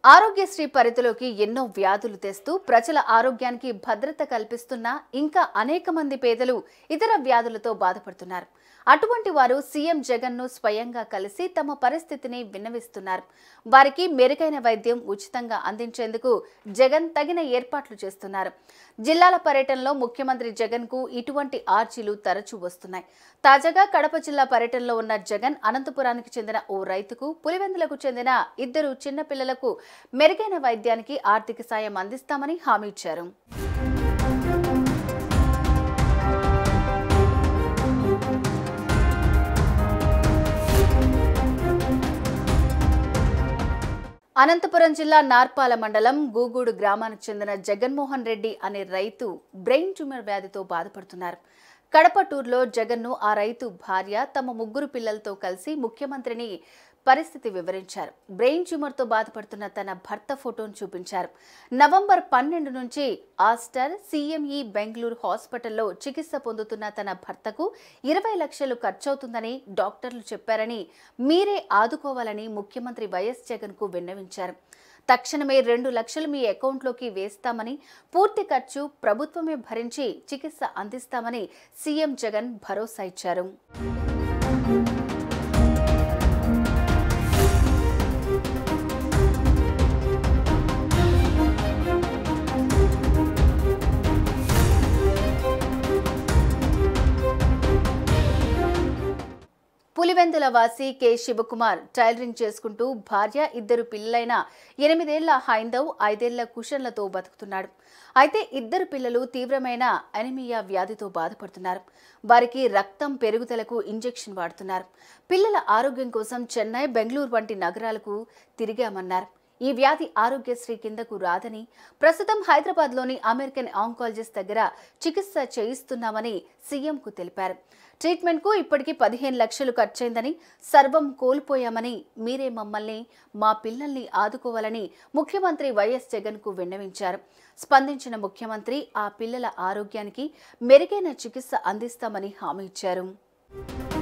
ఆరోగ్యశ్రీ పరిధిలోకి ఎన్నో వ్యాధులు తెస్తూ ప్రజల ఆరోగ్యానికి భద్రత కల్పిస్తున్న ఇంకా అనేక మంది పేదలు ఇతర వ్యాధులతో బాధపడుతున్నారు అటువంటి వారు సీఎం జగన్ ను స్వయంగా కలిసి తమ పరిస్థితిని విన్నవిస్తున్నారు వారికి మెరుగైన వైద్యం ఉచితంగా అందించేందుకు జగన్ తగిన ఏర్పాట్లు చేస్తున్నారు జిల్లాల పర్యటనలో ముఖ్యమంత్రి జగన్ కు ఇటువంటి ఆర్జీలు తరచూ వస్తున్నాయి తాజాగా కడప జిల్లా పర్యటనలో ఉన్న జగన్ అనంతపురానికి చెందిన ఓ రైతుకు పులివెందులకు చెందిన ఇద్దరు చిన్నపిల్లలకు మెరుగైన వైద్యానికి ఆర్థిక సాయం అందిస్తామని హామీ ఇచ్చారు అనంతపురం జిల్లా నార్పాల మండలం గూగూడు గ్రామానికి చెందిన జగన్మోహన్ రెడ్డి అనే రైతు బ్రెయిన్ ట్యూమర్ వ్యాధితో బాధపడుతున్నారు కడప టూర్లో జగన్ను ఆ రైతు భార్య తమ ముగ్గురు పిల్లలతో కలిసి ముఖ్యమంత్రిని పరిస్థితి వివరించారు బ్రెయిన్ ట్యూమర్తో బాధపడుతున్న తన భర్త ఫోటోను చూపించారు నవంబర్ పన్నెండు నుంచి ఆస్టర్ సిఎంఈ బెంగళూరు హాస్పిటల్లో చికిత్స పొందుతున్న తన భర్తకు ఇరవై లక్షలు ఖర్చవుతుందని డాక్టర్లు చెప్పారని మీరే ఆదుకోవాలని ముఖ్యమంత్రి వైఎస్ జగన్కు విన్నవించారు తక్షణమే రెండు లక్షలు మీ అకౌంట్లోకి వేస్తామని పూర్తి ఖర్చు ప్రభుత్వమే భరించి చికిత్స అందిస్తామని సీఎం జగన్ భరోసా ఇచ్చారు పులివెందుల వాసి కె శివకుమార్ టైలరింగ్ చేసుకుంటూ భార్య ఇద్దరు పిల్లలైన ఎనిమిదేళ్ల హైందవ్ ఐదేళ్ల కుషన్లతో బతుకుతున్నాడు అయితే ఇద్దరు పిల్లలు తీవ్రమైన అనిమియా వ్యాధితో బాధపడుతున్నారు వారికి రక్తం పెరుగుదలకు ఇంజెక్షన్ వాడుతున్నారు పిల్లల ఆరోగ్యం కోసం చెన్నై బెంగళూరు వంటి నగరాలకు తిరిగామన్నారు ఈ వ్యాధి ఆరోగ్యశ్రీ కిందకు రాదని ప్రస్తుతం హైదరాబాద్లోని అమెరికన్ ఆంకాలజిస్ట్ దగ్గర చికిత్స చేయిస్తున్నామని సీఎంకు తెలిపారు ట్రీట్మెంట్కు ఇప్పటికీ పదిహేను లక్షలు ఖర్చయిందని సర్వం కోల్పోయామని మీరే మమ్మల్ని మా పిల్లల్ని ఆదుకోవాలని ముఖ్యమంత్రి వైఎస్ జగన్కు విన్నవించారు స్పందించిన ముఖ్యమంత్రి ఆ పిల్లల ఆరోగ్యానికి మెరుగైన చికిత్స అందిస్తామని హామీ ఇచ్చారు